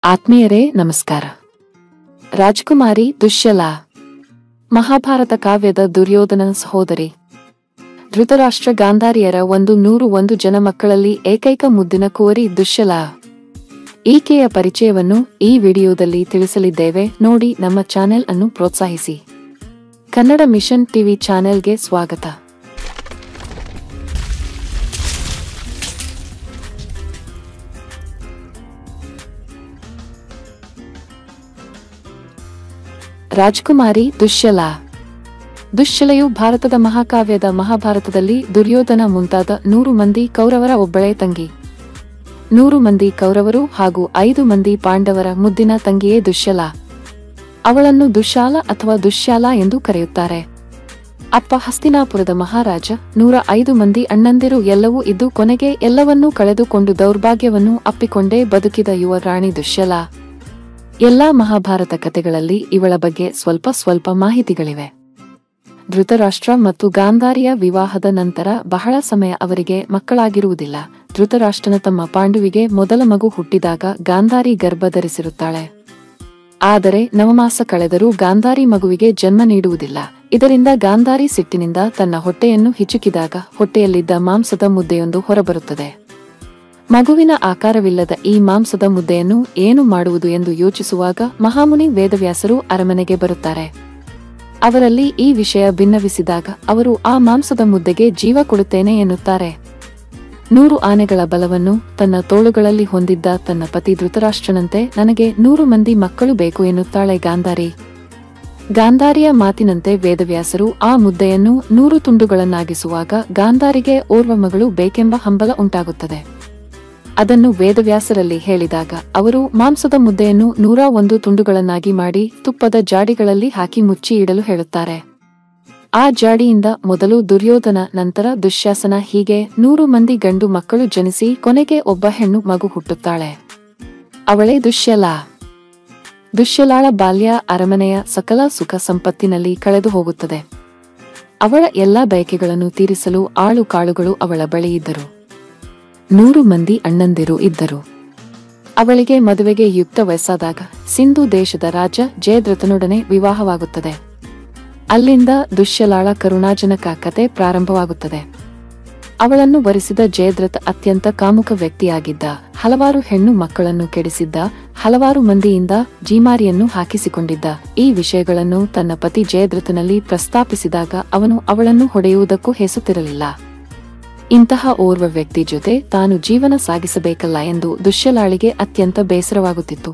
ಆತ್ಮೀಯರೇ ನಮಸ್ಕಾರ ರಾಜ್ಕುಮಾರಿ ದುಶ್ಯಲಾ ಮಹಾಭಾರತ ಕಾವ್ಯದ ದುರ್ಯೋಧನ ಸಹೋದರಿ ಧೃತರಾಷ್ಟ್ರ ಗಾಂಧಾರಿಯರ ಒಂದು ನೂರು ಒಂದು ಜನ ಮಕ್ಕಳಲ್ಲಿ ಏಕೈಕ ಮುದ್ದಿನ ಕುವರಿ ದುಶ್ಯಲಾ ಈಕೆಯ ಪರಿಚಯವನ್ನು ಈ ವಿಡಿಯೋದಲ್ಲಿ ತಿಳಿಸಲಿದ್ದೇವೆ ನೋಡಿ ನಮ್ಮ ಚಾನೆಲ್ ಅನ್ನು ಪ್ರೋತ್ಸಾಹಿಸಿ ಕನ್ನಡ ಮಿಷನ್ ಟಿವಿ ಚಾನೆಲ್ಗೆ ಸ್ವಾಗತ ರಾಜ್ಕುಮಾರಿ ದುಶ್ಯಲಾ ದುಶ್ಯಲೆಯು ಭಾರತದ ಮಹಾಕಾವ್ಯದ ಮಹಾಭಾರತದಲ್ಲಿ ದುರ್ಯೋಧನ ಮುಂತಾದ ನೂರು ಮಂದಿ ಕೌರವರ ಒಬ್ಬಳೇ ತಂಗಿ ನೂರು ಮಂದಿ ಕೌರವರು ಹಾಗೂ ಐದು ಮಂದಿ ಪಾಂಡವರ ಮುದ್ದಿನ ತಂಗಿಯೇ ದುಶ್ಯಲಾ ಅವಳನ್ನು ದುಶ್ಯಾಲ ಅಥವಾ ದುಶ್ಯಾಲ ಎಂದು ಕರೆಯುತ್ತಾರೆ ಅಪ್ಪ ಹಸ್ತಿನಾಪುರದ ಮಹಾರಾಜ ನೂರ ಐದು ಮಂದಿ ಅಣ್ಣಂದಿರು ಎಲ್ಲವೂ ಇದ್ದು ಕೊನೆಗೆ ಎಲ್ಲವನ್ನೂ ಕಳೆದುಕೊಂಡು ದೌರ್ಭಾಗ್ಯವನ್ನು ಅಪ್ಪಿಕೊಂಡೇ ಬದುಕಿದ ಯುವ ರಾಣಿ ದುಶ್ಯಲಾ ಎಲ್ಲಾ ಮಹಾಭಾರತ ಕಥೆಗಳಲ್ಲಿ ಇವಳ ಬಗ್ಗೆ ಸ್ವಲ್ಪ ಸ್ವಲ್ಪ ಮಾಹಿತಿಗಳಿವೆ ಧೃತರಾಷ್ಟ್ರ ಮತ್ತು ಗಾಂಧಾರಿಯ ವಿವಾಹದ ನಂತರ ಬಹಳ ಸಮಯ ಅವರಿಗೆ ಮಕ್ಕಳಾಗಿರುವುದಿಲ್ಲ ಧೃತರಾಷ್ಟ್ರನ ತಮ್ಮ ಪಾಂಡುವಿಗೆ ಮೊದಲ ಮಗು ಹುಟ್ಟಿದಾಗ ಗಾಂಧಾರಿ ಗರ್ಭ ಧರಿಸಿರುತ್ತಾಳೆ ಆದರೆ ನವಮಾಸ ಕಳೆದರೂ ಗಾಂಧಾರಿ ಮಗುವಿಗೆ ಜನ್ಮ ನೀಡುವುದಿಲ್ಲ ಇದರಿಂದ ಗಾಂಧಾರಿ ಸಿಟ್ಟಿನಿಂದ ತನ್ನ ಹೊಟ್ಟೆಯನ್ನು ಹಿಚುಕಿದಾಗ ಹೊಟ್ಟೆಯಲ್ಲಿದ್ದ ಮಾಂಸದ ಮುದ್ದೆಯೊಂದು ಹೊರಬರುತ್ತದೆ ಮಗುವಿನ ಆಕಾರವಿಲ್ಲದ ಈ ಮಾಂಸದ ಮುದ್ದೆಯನ್ನು ಏನು ಮಾಡುವುದು ಎಂದು ಯೋಚಿಸುವಾಗ ಮಹಾಮುನಿ ವೇದವ್ಯಾಸರು ಅರಮನೆಗೆ ಬರುತ್ತಾರೆ ಅವರಲ್ಲಿ ಈ ವಿಷಯ ಭಿನ್ನವಿಸಿದಾಗ ಅವರು ಆ ಮಾಂಸದ ಮುದ್ದೆಗೆ ಜೀವ ಕೊಡುತ್ತೇನೆ ಎನ್ನುತ್ತಾರೆ ನೂರು ಆನೆಗಳ ಬಲವನ್ನು ತನ್ನ ತೋಳುಗಳಲ್ಲಿ ಹೊಂದಿದ್ದ ತನ್ನ ಪತಿ ಧೃತರಾಷ್ಟ್ರನಂತೆ ನನಗೆ ನೂರು ಮಂದಿ ಮಕ್ಕಳು ಬೇಕು ಎನ್ನುತ್ತಾಳೆ ಗಾಂಧಾರಿ ಗಾಂಧಾರಿಯ ಮಾತಿನಂತೆ ವೇದವ್ಯಾಸರು ಆ ಮುದ್ದೆಯನ್ನು ನೂರು ತುಂಡುಗಳನ್ನಾಗಿಸುವಾಗ ಗಾಂಧಾರಿಗೆ ಓರ್ವ ಮಗಳು ಬೇಕೆಂಬ ಹಂಬಲ ಉಂಟಾಗುತ್ತದೆ ಅದನ್ನು ವೇದವ್ಯಾಸರಲ್ಲಿ ಹೇಳಿದಾಗ ಅವರು ಮಾಂಸದ ಮುದ್ದೆಯನ್ನು ನೂರ ಒಂದು ತುಂಡುಗಳನ್ನಾಗಿ ಮಾಡಿ ತುಪ್ಪದ ಜಾಡಿಗಳಲ್ಲಿ ಹಾಕಿ ಮುಚ್ಚಿ ಇಡಲು ಹೇಳುತ್ತಾರೆ ಆ ಜಾಡಿಯಿಂದ ಮೊದಲು ದುರ್ಯೋಧನ ನಂತರ ದುಶ್ಯಾಸನ ಹೀಗೆ ನೂರು ಮಂದಿ ಗಂಡು ಮಕ್ಕಳು ಜನಿಸಿ ಕೊನೆಗೆ ಒಬ್ಬ ಹೆಣ್ಣು ಮಗು ಹುಟ್ಟುತ್ತಾಳೆ ಅವಳೇ ದುಶ್ಯಲಾ ದುಶ್ಯಲಾಳ ಬಾಲ್ಯ ಅರಮನೆಯ ಸಕಲ ಸುಖ ಸಂಪತ್ತಿನಲ್ಲಿ ಕಳೆದು ಹೋಗುತ್ತದೆ ಅವಳ ಎಲ್ಲಾ ಬಯಕೆಗಳನ್ನು ತೀರಿಸಲು ಆಳು ಕಾಳುಗಳು ಅವಳ ಬಳಿ ಇದ್ದರು ನೂರು ಮಂದಿ ಅಣ್ಣಂದಿರು ಇದ್ದರು ಅವಳಿಗೆ ಮದುವೆಗೆ ಯುಕ್ತ ವಯಸ್ಸಾದಾಗ ಸಿಂಧು ದೇಶದ ರಾಜ ಜಯದ್ರಥನೊಡನೆ ವಿವಾಹವಾಗುತ್ತದೆ ಅಲ್ಲಿಂದ ದುಶ್ಯಲಾಳ ಕರುಣಾಜನಕ ಕತೆ ಪ್ರಾರಂಭವಾಗುತ್ತದೆ ಅವಳನ್ನು ವರಿಸಿದ ಜಯದ್ರಥ ಅತ್ಯಂತ ಕಾಮುಕ ವ್ಯಕ್ತಿಯಾಗಿದ್ದ ಹಲವಾರು ಹೆಣ್ಣು ಮಕ್ಕಳನ್ನು ಕೆಡಿಸಿದ್ದ ಹಲವಾರು ಮಂದಿಯಿಂದ ಜೀಮಾರಿಯನ್ನು ಹಾಕಿಸಿಕೊಂಡಿದ್ದ ಈ ವಿಷಯಗಳನ್ನು ತನ್ನ ಪತಿ ಜಯದ್ರಥನಲ್ಲಿ ಪ್ರಸ್ತಾಪಿಸಿದಾಗ ಅವನು ಅವಳನ್ನು ಹೊಡೆಯುವುದಕ್ಕೂ ಹೆಸುತ್ತಿರಲಿಲ್ಲ ಇಂತಹ ಓರ್ವ ವ್ಯಕ್ತಿ ಜೊತೆ ತಾನು ಜೀವನ ಸಾಗಿಸಬೇಕಲ್ಲ ಎಂದು ದುಶ್ಯಲಾಳಿಗೆ ಅತ್ಯಂತ ಬೇಸರವಾಗುತ್ತಿತ್ತು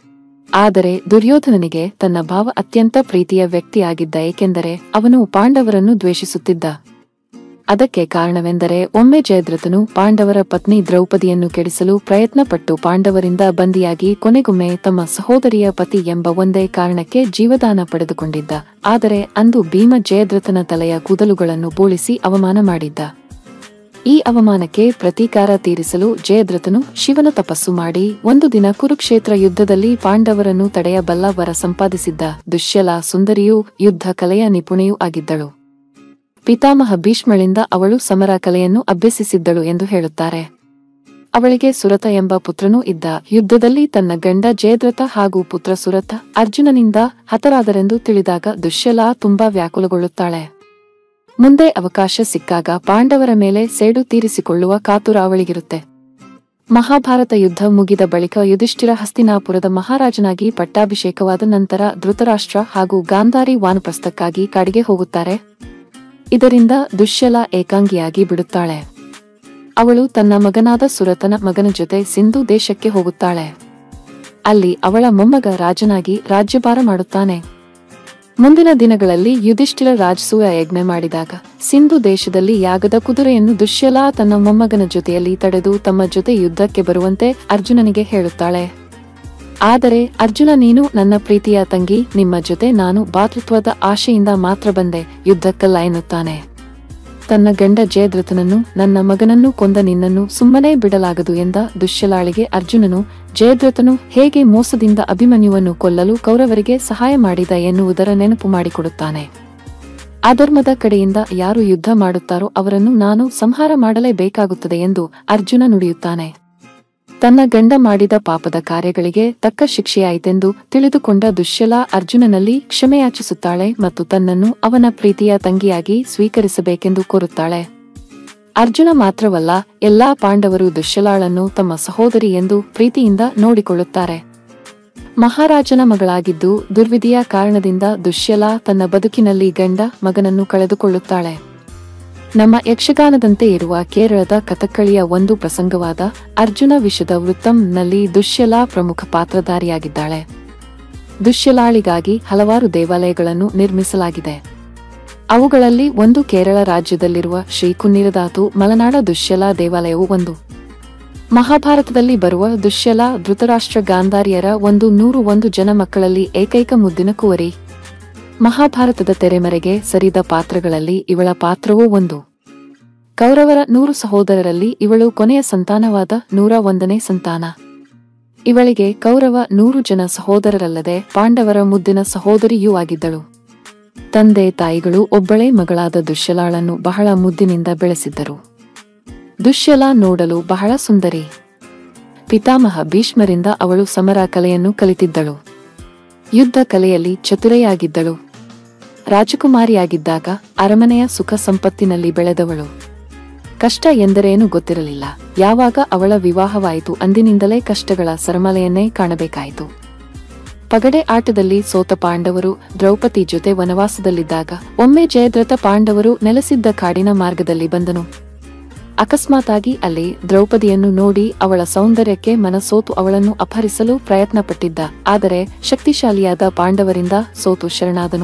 ಆದರೆ ದುರ್ಯೋಧನನಿಗೆ ತನ್ನ ಭಾವ ಅತ್ಯಂತ ಪ್ರೀತಿಯ ವ್ಯಕ್ತಿಯಾಗಿದ್ದ ಏಕೆಂದರೆ ಅವನು ಪಾಂಡವರನ್ನು ದ್ವೇಷಿಸುತ್ತಿದ್ದ ಅದಕ್ಕೆ ಕಾರಣವೆಂದರೆ ಒಮ್ಮೆ ಜಯದ್ರಥನು ಪಾಂಡವರ ಪತ್ನಿ ದ್ರೌಪದಿಯನ್ನು ಕೆಡಿಸಲು ಪ್ರಯತ್ನಪಟ್ಟು ಪಾಂಡವರಿಂದ ಬಂದಿಯಾಗಿ ಕೊನೆಗೊಮ್ಮೆ ತಮ್ಮ ಸಹೋದರಿಯ ಪತಿ ಎಂಬ ಒಂದೇ ಕಾರಣಕ್ಕೆ ಜೀವದಾನ ಪಡೆದುಕೊಂಡಿದ್ದ ಆದರೆ ಅಂದು ಭೀಮ ಜಯದ್ರಥನ ತಲೆಯ ಕೂದಲುಗಳನ್ನು ಬೋಳಿಸಿ ಅವಮಾನ ಮಾಡಿದ್ದ ಈ ಅವಮಾನಕ್ಕೆ ಪ್ರತೀಕಾರ ತೀರಿಸಲು ಜಯದ್ರಥನು ಶಿವನ ತಪಸ್ಸು ಮಾಡಿ ಒಂದು ದಿನ ಕುರುಕ್ಷೇತ್ರ ಯುದ್ಧದಲ್ಲಿ ಪಾಂಡವರನ್ನು ತಡೆಯಬಲ್ಲ ವರ ಸಂಪಾದಿಸಿದ್ದ ದುಶ್ಯಲ ಸುಂದರಿಯೂ ಯುದ್ಧ ಕಲೆಯ ನಿಪುಣೆಯೂ ಆಗಿದ್ದಳು ಪಿತಾಮಹ ಭೀಷ್ಮಳಿಂದ ಅವಳು ಸಮರ ಕಲೆಯನ್ನು ಅಭ್ಯಸಿಸಿದ್ದಳು ಎಂದು ಹೇಳುತ್ತಾರೆ ಅವಳಿಗೆ ಸುರತ ಎಂಬ ಪುತ್ರನೂ ಇದ್ದ ಯುದ್ಧದಲ್ಲಿ ತನ್ನ ಗಂಡ ಜಯದ್ರಥ ಹಾಗೂ ಪುತ್ರ ಸುರತ ಅರ್ಜುನನಿಂದ ಹತರಾದರೆಂದು ತಿಳಿದಾಗ ದುಶ್ಯಲಾ ತುಂಬಾ ವ್ಯಾಕುಲಗೊಳ್ಳುತ್ತಾಳೆ ಮುಂದೆ ಅವಕಾಶ ಸಿಕ್ಕಾಗ ಪಾಂಡವರ ಮೇಲೆ ಸೇಡು ತೀರಿಸಿಕೊಳ್ಳುವ ಕಾತುರ ಅವಳಿಗಿರುತ್ತೆ ಮಹಾಭಾರತ ಯುದ್ಧ ಮುಗಿದ ಬಳಿಕ ಯುಧಿಷ್ಠಿರ ಹಸ್ತಿನಾಪುರದ ಮಹಾರಾಜನಾಗಿ ಪಟ್ಟಾಭಿಷೇಕವಾದ ನಂತರ ಧೃತರಾಷ್ಟ್ರ ಹಾಗೂ ಗಾಂಧಾರಿ ವಾನಪ್ರಸ್ಥಕ್ಕಾಗಿ ಕಾಡಿಗೆ ಹೋಗುತ್ತಾರೆ ಇದರಿಂದ ದುಶ್ಯಲ ಏಕಾಂಗಿಯಾಗಿ ಬಿಡುತ್ತಾಳೆ ಅವಳು ತನ್ನ ಮಗನಾದ ಸುರತನ ಮಗನ ಜೊತೆ ಸಿಂಧು ದೇಶಕ್ಕೆ ಹೋಗುತ್ತಾಳೆ ಅಲ್ಲಿ ಅವಳ ಮೊಮ್ಮಗ ರಾಜನಾಗಿ ರಾಜ್ಯಭಾರ ಮಾಡುತ್ತಾನೆ ಮುಂದಿನ ದಿನಗಳಲ್ಲಿ ಯುಧಿಷ್ಠಿರ ರಾಜಸೂಯ ಯಜ್ಞ ಮಾಡಿದಾಗ ಸಿಂಧು ದೇಶದಲ್ಲಿ ಯಾಗದ ಕುದುರೆಯನ್ನು ದುಶ್ಯಲಾ ತನ್ನ ಮೊಮ್ಮಗನ ಜೊತೆಯಲ್ಲಿ ತಡೆದು ತಮ್ಮ ಜೊತೆ ಯುದ್ಧಕ್ಕೆ ಬರುವಂತೆ ಅರ್ಜುನನಿಗೆ ಹೇಳುತ್ತಾಳೆ ಆದರೆ ಅರ್ಜುನ ನೀನು ನನ್ನ ಪ್ರೀತಿಯ ತಂಗಿ ನಿಮ್ಮ ಜೊತೆ ನಾನು ಭಾತೃತ್ವದ ಆಶೆಯಿಂದ ಮಾತ್ರ ಬಂದೆ ಯುದ್ಧಕ್ಕಲ್ಲ ಎನ್ನುತ್ತಾನೆ ತನ್ನ ಗಂಡ ಜಯದ್ರಥನನ್ನು ನನ್ನ ಮಗನನ್ನು ಕೊಂದ ನಿನ್ನನ್ನು ಸುಮ್ಮನೆ ಬಿಡಲಾಗದು ಎಂದ ದುಶ್ಯಲಾಳಿಗೆ ಅರ್ಜುನನು ಜಯದ್ರಥನು ಹೇಗೆ ಮೋಸದಿಂದ ಅಭಿಮನ್ಯುವನ್ನು ಕೊಲ್ಲಲು ಕೌರವರಿಗೆ ಸಹಾಯ ಮಾಡಿದ ಎನ್ನುವುದರ ನೆನಪು ಮಾಡಿಕೊಡುತ್ತಾನೆ ಅಧರ್ಮದ ಕಡೆಯಿಂದ ಯಾರು ಯುದ್ಧ ಮಾಡುತ್ತಾರೋ ಅವರನ್ನು ನಾನು ಸಂಹಾರ ಮಾಡಲೇಬೇಕಾಗುತ್ತದೆ ಎಂದು ಅರ್ಜುನ ನುಡಿಯುತ್ತಾನೆ ತನ್ನ ಗಂಡ ಮಾಡಿದ ಪಾಪದ ಕಾರ್ಯಗಳಿಗೆ ತಕ್ಕ ಶಿಕ್ಷೆಯಾಯಿತೆಂದು ತಿಳಿದುಕೊಂಡ ದುಶ್ಯಲ ಅರ್ಜುನನಲ್ಲಿ ಕ್ಷಮೆಯಾಚಿಸುತ್ತಾಳೆ ಮತ್ತು ತನ್ನನ್ನು ಅವನ ಪ್ರೀತಿಯ ತಂಗಿಯಾಗಿ ಸ್ವೀಕರಿಸಬೇಕೆಂದು ಕೋರುತ್ತಾಳೆ ಅರ್ಜುನ ಮಾತ್ರವಲ್ಲ ಎಲ್ಲಾ ಪಾಂಡವರು ದುಶ್ಯಲಾಳನ್ನು ತಮ್ಮ ಸಹೋದರಿ ಎಂದು ಪ್ರೀತಿಯಿಂದ ನೋಡಿಕೊಳ್ಳುತ್ತಾರೆ ಮಹಾರಾಜನ ಮಗಳಾಗಿದ್ದು ದುರ್ವಿಧಿಯ ಕಾರಣದಿಂದ ದುಶ್ಯಲ ತನ್ನ ಬದುಕಿನಲ್ಲಿ ಗಂಡ ಮಗನನ್ನು ಕಳೆದುಕೊಳ್ಳುತ್ತಾಳೆ ನಮ್ಮ ಯಕ್ಷಗಾನದಂತೆ ಇರುವ ಕೇರಳದ ಕಥಕ್ಕಳಿಯ ಒಂದು ಪ್ರಸಂಗವಾದ ಅರ್ಜುನ ವಿಷದ ವೃತ್ತಂನಲ್ಲಿ ದುಶ್ಯಲ ಪ್ರಮುಖ ಪಾತ್ರಧಾರಿಯಾಗಿದ್ದಾಳೆ ದುಶ್ಯಲಾಳಿಗಾಗಿ ಹಲವಾರು ದೇವಾಲಯಗಳನ್ನು ನಿರ್ಮಿಸಲಾಗಿದೆ ಅವುಗಳಲ್ಲಿ ಒಂದು ಕೇರಳ ರಾಜ್ಯದಲ್ಲಿರುವ ಶ್ರೀ ಕುನ್ನಿರದಾತು ಮಲೆನಾಡ ದುಶ್ಯಲ ದೇವಾಲಯವು ಒಂದು ಮಹಾಭಾರತದಲ್ಲಿ ಬರುವ ದುಶ್ಯಲ ಧೃತರಾಷ್ಟ್ರ ಗಾಂಧಾರಿಯರ ಒಂದು ನೂರು ಒಂದು ಜನ ಮಕ್ಕಳಲ್ಲಿ ಏಕೈಕ ಮುದ್ದಿನ ಕುವರಿ ಮಹಾಭಾರತದ ತೆರೆಮರೆಗೆ ಸರಿದ ಪಾತ್ರಗಳಲ್ಲಿ ಇವಳ ಪಾತ್ರವೂ ಒಂದು ಕೌರವರ ನೂರು ಸಹೋದರರಲ್ಲಿ ಇವಳು ಕೊನೆಯ ಸಂತಾನವಾದ ನೂರ ಒಂದನೇ ಸಂತಾನ ಇವಳಿಗೆ ಕೌರವ ನೂರು ಜನ ಸಹೋದರರಲ್ಲದೆ ಪಾಂಡವರ ಮುದ್ದಿನ ಸಹೋದರಿಯೂ ಆಗಿದ್ದಳು ತಂದೆ ತಾಯಿಗಳು ಒಬ್ಬಳೇ ಮಗಳಾದ ದುಶ್ಯಲಾಳನ್ನು ಬಹಳ ಮುದ್ದಿನಿಂದ ಬೆಳೆಸಿದ್ದರು ದುಶ್ಯಲ ನೋಡಲು ಬಹಳ ಸುಂದರಿ ಪಿತಾಮಹ ಭೀಷ್ಮರಿಂದ ಅವಳು ಸಮರ ಕಲೆಯನ್ನು ಕಲಿತಿದ್ದಳು ಯುದ್ಧ ಕಲೆಯಲ್ಲಿ ಚತುರೆಯಾಗಿದ್ದಳು ರಾಜಕುಮಾರಿಯಾಗಿದ್ದಾಗ ಅರಮನೆಯ ಸುಖ ಸಂಪತ್ತಿನಲ್ಲಿ ಬೆಳೆದವಳು ಕಷ್ಟ ಎಂದರೇನು ಗೊತ್ತಿರಲಿಲ್ಲ ಯಾವಾಗ ಅವಳ ವಿವಾಹವಾಯಿತು ಅಂದಿನಿಂದಲೇ ಕಷ್ಟಗಳ ಸರಮಲೆಯನ್ನೇ ಕಾಣಬೇಕಾಯಿತು ಪಗಡೆ ಆಟದಲ್ಲಿ ಸೋತ ಪಾಂಡವರು ದ್ರೌಪದಿ ಜೊತೆ ವನವಾಸದಲ್ಲಿದ್ದಾಗ ಒಮ್ಮೆ ಜಯದ್ರಥ ಪಾಂಡವರು ನೆಲೆಸಿದ್ದ ಕಾಡಿನ ಮಾರ್ಗದಲ್ಲಿ ಬಂದನು ಅಕಸ್ಮಾತಾಗಿ ಅಲ್ಲಿ ದ್ರೌಪದಿಯನ್ನು ನೋಡಿ ಅವಳ ಸೌಂದರ್ಯಕ್ಕೆ ಮನಸೋತು ಅವಳನ್ನು ಅಪಹರಿಸಲು ಪ್ರಯತ್ನಪಟ್ಟಿದ್ದ ಆದರೆ ಶಕ್ತಿಶಾಲಿಯಾದ ಪಾಂಡವರಿಂದ ಸೋತು ಶರಣಾದನು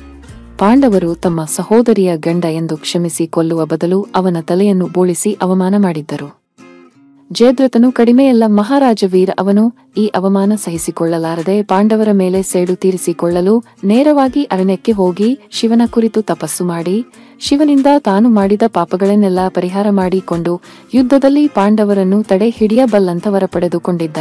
ಪಾಂಡವರು ತಮ್ಮ ಸಹೋದರಿಯ ಗಂಡ ಎಂದು ಕ್ಷಮಿಸಿ ಕೊಲ್ಲುವ ಬದಲು ಅವನ ತಲೆಯನ್ನು ಬೋಳಿಸಿ ಅವಮಾನ ಮಾಡಿದ್ದರು ಜಯದ್ರಥನು ಕಡಿಮೆಯಲ್ಲ ಮಹಾರಾಜ ವೀರ ಅವನು ಈ ಅವಮಾನ ಸಹಿಸಿಕೊಳ್ಳಲಾರದೆ ಪಾಂಡವರ ಮೇಲೆ ಸೇಡು ತೀರಿಸಿಕೊಳ್ಳಲು ನೇರವಾಗಿ ಅರಣ್ಯಕ್ಕೆ ಹೋಗಿ ಶಿವನ ಕುರಿತು ತಪಸ್ಸು ಮಾಡಿ ಶಿವನಿಂದ ತಾನು ಮಾಡಿದ ಪಾಪಗಳನ್ನೆಲ್ಲ ಪರಿಹಾರ ಮಾಡಿಕೊಂಡು ಯುದ್ಧದಲ್ಲಿ ಪಾಂಡವರನ್ನು ತಡೆ ಹಿಡಿಯಬಲ್ಲಂತವರ ಪಡೆದುಕೊಂಡಿದ್ದ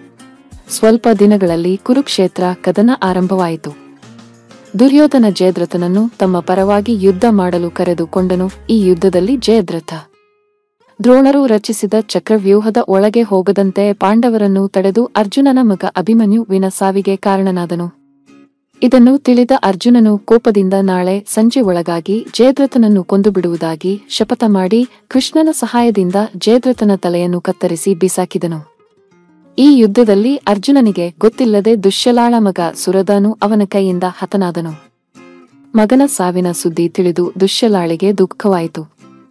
ಸ್ವಲ್ಪ ದಿನಗಳಲ್ಲಿ ಕುರುಕ್ಷೇತ್ರ ಕದನ ಆರಂಭವಾಯಿತು ದುರ್ಯೋಧನ ಜಯದ್ರಥನನ್ನು ತಮ್ಮ ಪರವಾಗಿ ಯುದ್ಧ ಮಾಡಲು ಕರೆದುಕೊಂಡನು ಈ ಯುದ್ಧದಲ್ಲಿ ಜಯದ್ರಥ ದ್ರೋಣರು ರಚಿಸಿದ ಚಕ್ರವ್ಯೂಹದ ಒಳಗೆ ಹೋಗದಂತೆ ಪಾಂಡವರನ್ನು ತಡೆದು ಅರ್ಜುನನ ಮಗ ಅಭಿಮನ್ಯುವಿನ ಸಾವಿಗೆ ಕಾರಣನಾದನು ಇದನ್ನು ತಿಳಿದ ಅರ್ಜುನನು ಕೋಪದಿಂದ ನಾಳೆ ಸಂಜೆ ಒಳಗಾಗಿ ಜಯದ್ರಥನನ್ನು ಕೊಂದು ಬಿಡುವುದಾಗಿ ಶಪಥ ಮಾಡಿ ಕೃಷ್ಣನ ಸಹಾಯದಿಂದ ಜಯದ್ರಥನ ತಲೆಯನ್ನು ಕತ್ತರಿಸಿ ಬಿಸಾಕಿದನು ಈ ಯುದ್ಧದಲ್ಲಿ ಅರ್ಜುನನಿಗೆ ಗೊತ್ತಿಲ್ಲದೆ ದುಶ್ಯಲಾಳ ಮಗ ಸುರದಾನು ಅವನ ಕೈಯಿಂದ ಹತನಾದನು ಮಗನ ಸಾವಿನ ಸುದ್ದಿ ತಿಳಿದು ದುಶ್ಯಲಾಳಿಗೆ ದುಃಖವಾಯಿತು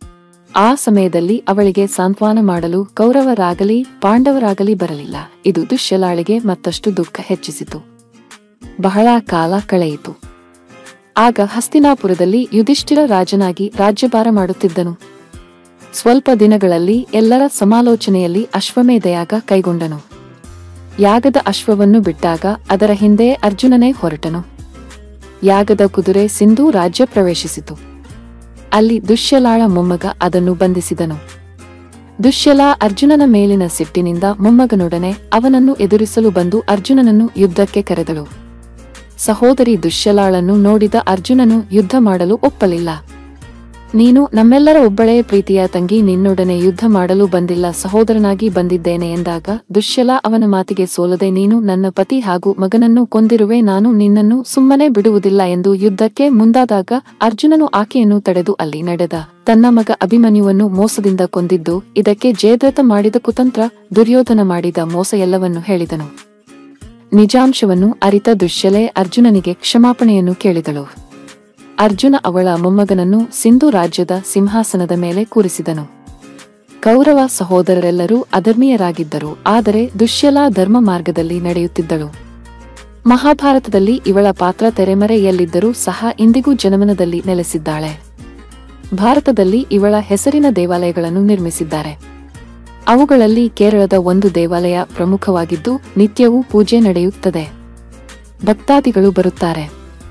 ಆ ಸಮಯದಲ್ಲಿ ಅವಳಿಗೆ ಸಾಂತ್ವನ ಮಾಡಲು ಕೌರವರಾಗಲಿ ಪಾಂಡವರಾಗಲಿ ಬರಲಿಲ್ಲ ಇದು ದುಶ್ಯಲಾಳಿಗೆ ಮತ್ತಷ್ಟು ದುಃಖ ಹೆಚ್ಚಿಸಿತು ಬಹಳ ಕಾಲ ಕಳೆಯಿತು ಆಗ ಹಸ್ತಿನಾಪುರದಲ್ಲಿ ಯುಧಿಷ್ಠಿರ ರಾಜನಾಗಿ ರಾಜ್ಯಭಾರ ಮಾಡುತ್ತಿದ್ದನು ಸ್ವಲ್ಪ ದಿನಗಳಲ್ಲಿ ಎಲ್ಲರ ಸಮಾಲೋಚನೆಯಲ್ಲಿ ಅಶ್ವಮೇಧಯಾಗ ಕೈಗೊಂಡನು ಯಾಗದ ಅಶ್ವವನ್ನು ಬಿಟ್ಟಾಗ ಅದರ ಹಿಂದೆ ಅರ್ಜುನನೇ ಹೊರಟನು ಯಾಗದ ಕುದುರೆ ಸಿಂಧು ರಾಜ್ಯ ಪ್ರವೇಶಿಸಿತು ಅಲ್ಲಿ ದುಶ್ಯಲಾಳ ಮೊಮ್ಮಗ ಅದನ್ನು ಬಂಧಿಸಿದನು ದುಶ್ಯಲ ಅರ್ಜುನನ ಮೇಲಿನ ಸಿಟ್ಟಿನಿಂದ ಮೊಮ್ಮಗನೊಡನೆ ಅವನನ್ನು ಎದುರಿಸಲು ಬಂದು ಅರ್ಜುನನನ್ನು ಯುದ್ಧಕ್ಕೆ ಕರೆದಳು ಸಹೋದರಿ ದುಶ್ಯಲಾಳನ್ನು ನೋಡಿದ ಅರ್ಜುನನು ಯುದ್ಧ ಮಾಡಲು ಒಪ್ಪಲಿಲ್ಲ ನೀನು ನಮ್ಮೆಲ್ಲರ ಒಬ್ಬಳೇ ಪ್ರೀತಿಯ ತಂಗಿ ನಿನ್ನೊಡನೆ ಯುದ್ಧ ಮಾಡಲು ಬಂದಿಲ್ಲ ಸಹೋದರನಾಗಿ ಬಂದಿದ್ದೇನೆ ಎಂದಾಗ ದುಶ್ಯಲ ಅವನ ಮಾತಿಗೆ ಸೋಲದೆ ನೀನು ನನ್ನ ಪತಿ ಹಾಗೂ ಮಗನನ್ನು ಕೊಂದಿರುವೆ ನಾನು ನಿನ್ನನ್ನು ಸುಮ್ಮನೆ ಬಿಡುವುದಿಲ್ಲ ಎಂದು ಯುದ್ಧಕ್ಕೆ ಮುಂದಾದಾಗ ಅರ್ಜುನನು ಆಕೆಯನ್ನು ತಡೆದು ಅಲ್ಲಿ ನಡೆದ ತನ್ನ ಮಗ ಅಭಿಮನ್ಯುವನ್ನು ಮೋಸದಿಂದ ಕೊಂದಿದ್ದು ಇದಕ್ಕೆ ಜಯದ್ರಥ ಮಾಡಿದ ಕುತಂತ್ರ ದುರ್ಯೋಧನ ಮಾಡಿದ ಮೋಸ ಎಲ್ಲವನ್ನು ಹೇಳಿದನು ನಿಜಾಂಶವನ್ನು ಅರಿತ ದುಶ್ಯಲೆ ಅರ್ಜುನನಿಗೆ ಕ್ಷಮಾಪಣೆಯನ್ನು ಕೇಳಿದಳು ಅರ್ಜುನ ಅವಳ ಮೊಮ್ಮಗನನ್ನು ಸಿಂಧು ರಾಜ್ಯದ ಸಿಂಹಾಸನದ ಮೇಲೆ ಕೂರಿಸಿದನು ಕೌರವ ಸಹೋದರರೆಲ್ಲರೂ ಅಧರ್ಮೀಯರಾಗಿದ್ದರು ಆದರೆ ದುಶ್ಯಲ ಧರ್ಮ ಮಾರ್ಗದಲ್ಲಿ ನಡೆಯುತ್ತಿದ್ದಳು ಮಹಾಭಾರತದಲ್ಲಿ ಇವಳ ಪಾತ್ರ ತೆರೆಮರೆಯಲ್ಲಿದ್ದರೂ ಸಹ ಇಂದಿಗೂ ಜನಮನದಲ್ಲಿ ನೆಲೆಸಿದ್ದಾಳೆ ಭಾರತದಲ್ಲಿ ಇವಳ ಹೆಸರಿನ ದೇವಾಲಯಗಳನ್ನು ನಿರ್ಮಿಸಿದ್ದಾರೆ ಅವುಗಳಲ್ಲಿ ಕೇರಳದ ಒಂದು ದೇವಾಲಯ ಪ್ರಮುಖವಾಗಿದ್ದು ನಿತ್ಯವೂ ಪೂಜೆ ನಡೆಯುತ್ತದೆ ಭಕ್ತಾದಿಗಳು ಬರುತ್ತಾರೆ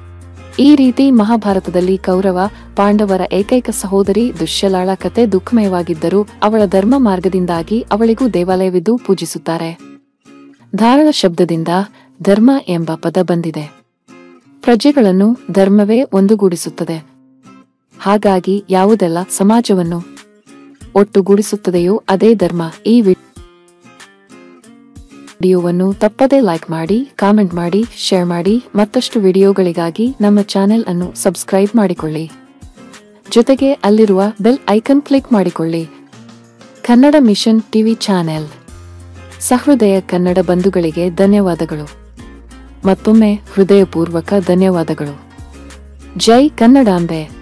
ಈ ರೀತಿ ಮಹಾಭಾರತದಲ್ಲಿ ಕೌರವ ಪಾಂಡವರ ಏಕೈಕ ಸಹೋದರಿ ದುಶ್ಯಲಾಳ ಕತೆ ದುಃಖಮಯವಾಗಿದ್ದರೂ ಅವಳ ಧರ್ಮ ಮಾರ್ಗದಿಂದಾಗಿ ಅವಳಿಗೂ ದೇವಾಲಯವಿದ್ದು ಪೂಜಿಸುತ್ತಾರೆ ಧಾರಣ ಶಬ್ದದಿಂದ ಧರ್ಮ ಎಂಬ ಪದ ಬಂದಿದೆ ಪ್ರಜೆಗಳನ್ನು ಧರ್ಮವೇ ಒಂದುಗೂಡಿಸುತ್ತದೆ ಹಾಗಾಗಿ ಯಾವುದೆಲ್ಲ ಸಮಾಜವನ್ನು ಒಟ್ಟುಗೂಡಿಸುತ್ತದೆಯೋ ಅದೇ ಧರ್ಮ ಈ ವಿ ವಿಡಿಯೋವನ್ನು ತಪ್ಪದೇ ಲೈಕ್ ಮಾಡಿ ಕಾಮೆಂಟ್ ಮಾಡಿ ಶೇರ್ ಮಾಡಿ ಮತ್ತಷ್ಟು ವಿಡಿಯೋಗಳಿಗಾಗಿ ನಮ್ಮ ಚಾನೆಲ್ ಅನ್ನು ಸಬ್ಸ್ಕ್ರೈಬ್ ಮಾಡಿಕೊಳ್ಳಿ ಜೊತೆಗೆ ಅಲ್ಲಿರುವ ಬೆಲ್ ಐಕನ್ ಕ್ಲಿಕ್ ಮಾಡಿಕೊಳ್ಳಿ ಕನ್ನಡ ಮಿಷನ್ ಟಿವಿ ಚಾನೆಲ್ ಸಹೃದಯ ಕನ್ನಡ ಬಂಧುಗಳಿಗೆ ಧನ್ಯವಾದಗಳು ಮತ್ತೊಮ್ಮೆ ಹೃದಯಪೂರ್ವಕ ಧನ್ಯವಾದಗಳು ಜೈ ಕನ್ನಡಾಂಬೆ